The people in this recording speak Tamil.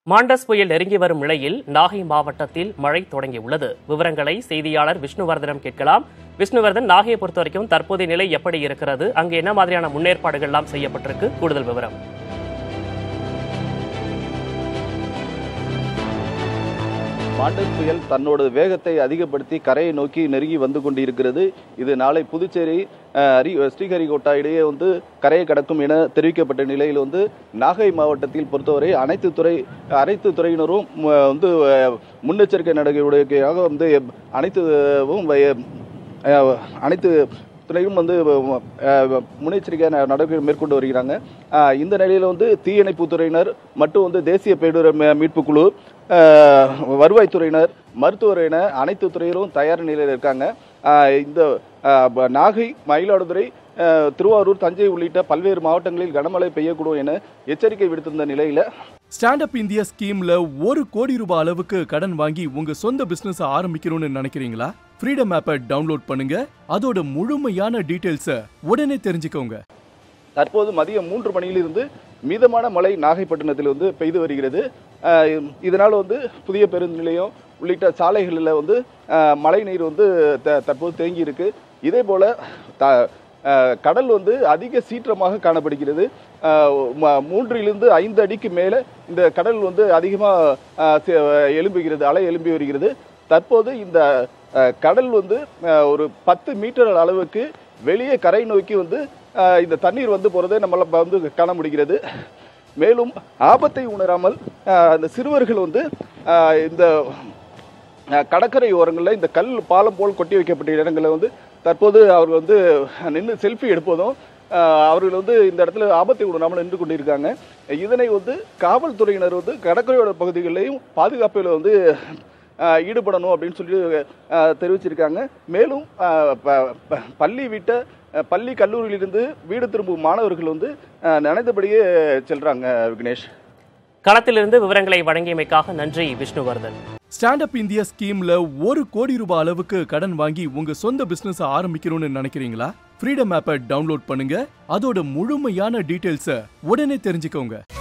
மாண்டஸ் புயல் நெருங்கி வரும் நிலையில் நாகை மாவட்டத்தில் மழை தொடங்கியுள்ளது விவரங்களை செய்தியாளர் விஷ்ணுவர்தனம் கேட்கலாம் விஷ்ணுவர்தன் நாகையை பொறுத்த வரைக்கும் தற்போதைய நிலை எப்படி இருக்கிறது அங்கு என்ன மாதிரியான முன்னேற்பாடுகள் எல்லாம் செய்யப்பட்டிருக்கு கூடுதல் விவரம் மாண்டஸ் புயல் தன்னோட வேகத்தை அதிகப்படுத்தி கரையை நோக்கி நெருங்கி வந்து கொண்டிருக்கிறது இது நாளை புதுச்சேரி அஹ், அரி ஸ்ரீஹரிகோட்டா இடையே வந்து கரையை கடக்கும் என தெரிவிக்கப்பட்ட நிலையில் வந்து நாகை மாவட்டத்தில் பொறுத்தவரை அனைத்து துறை அனைத்து துறையினரும் ம- வந்து அஹ், முன்னெச்சரிக்கை நடவடிக்கையாக வந்து அனைத்து அஹ், வ- அஹ், அனைத்து துறையும் வந்து அஹ், முன்னெச்சரிக்கை ந- நடவடிக்கை மேற்கொண்டு வருகிறாங்க அஹ், இந்த நிலையில் வந்து தீயணைப்பு துறையினர் மற்றும் வந்து தேசிய பேரிடர் மீ- மீட்பு குழு அஹ், வருவாய்த்துறையினர் மருத்துவர் என அனைத்து துறையினரும் தயார் நிலையில் இருக்காங்க அஹ், இந்த அஹ், ப- நாகை மயிலாடுதுறை அஹ், திருவாரூர் தஞ்சை உள்ளிட்ட பல்வேறு மாவட்டங்களில் கனமழை பெய்யக்கூடும் என எச்சரிக்கை விடுத்திருந்த நிலையில ஸ்டாண்ட் அப் இந்தியா ஸ்கீம்ல ஒரு கோடி ரூபாய் அளவுக்கு கடன் வாங்கி உங்க சொந்த பிசினஸ் ஆரம்பிக்கணும்னு நினைக்கிறீங்களா ஃப்ரீடம் ஆப்பை டவுன்லோட் பண்ணுங்க அதோட முழுமையான டீடைல்ஸ உடனே தெரிஞ்சுக்கோங்க தற்போது மதியம் மூன்று மணியிலிருந்து மிதமான மழை நாகைப்பட்டினத்தில் வந்து பெய்து வருகிறது அஹ் இதனால் வந்து புதிய பேருந்து நிலையம் உள்ளிட்ட சாலைகளில் வந்து அஹ், மழை நீர் வந்து த- தற்போது தேங்கி இருக்கு இதே போல த அஹ், கடல் வந்து அதிக சீற்றமாக காணப்படுகிறது அஹ், ம- மூன்றிலிருந்து ஐந்து அடிக்கு மேலே இந்த கடல் வந்து அதிகமாக எழும்புகிறது அலை எழும்பி வருகிறது தற்போது இந்த அஹ், கடல் வந்து அஹ், ஒரு பத்து மீட்டர் அளவுக்கு வெளியே கரை நோக்கி வந்து அஹ், இந்த தண்ணீர் வந்து போறதை நம்மளால வந்து காண முடிகிறது மேலும் ஆபத்தை உணராமல் அஹ், அந்த சிறுவர்கள் வந்து அஹ், இந்த அஹ், கடற்கரை ஓரங்களில் இந்த கல் பாலம் போல் கொட்டி வைக்கப்பட்ட இடங்களில் வந்து தற்போது அவர்கள் வந்து நின்று செல்ஃபி எடுப்பதும் அஹ், அவர்கள் வந்து இந்த இடத்துல ஆபத்தை உணராமல் நின்று கொண்டிருக்காங்க இதனை வந்து காவல்துறையினர் வந்து கடற்கரையோட பகுதிகளிலையும் பாதுகாப்பில் வந்து அஹ், ஈடுபடணும் அப்படின்னு சொல்லி அஹ், தெரிவிச்சிருக்காங்க மேலும் அஹ், ப- ப- பள்ளி விட்ட அஹ், பள்ளி கல்லூரியிலிருந்து வீடு திரும்பும் மாணவர்கள் வந்து அஹ், நினைத்தபடியே செல்றாங்க விக்னேஷ் களத்திலிருந்து விவரங்களை வழங்கியமைக்காக நன்றி விஷ்ணுவர்தன் ஸ்டாண்ட் அப் இந்தியா ஸ்கீம்ல ஒரு கோடி ரூபாய் அளவுக்கு கடன் வாங்கி உங்க சொந்த பிசினஸ் ஆரம்பிக்கணும்னு நினைக்கிறீங்களா ஃப்ரீடம் ஆப்பை டவுன்லோட் பண்ணுங்க அதோட முழுமையான டீடைல்ஸ உடனே தெரிஞ்சுக்கோங்க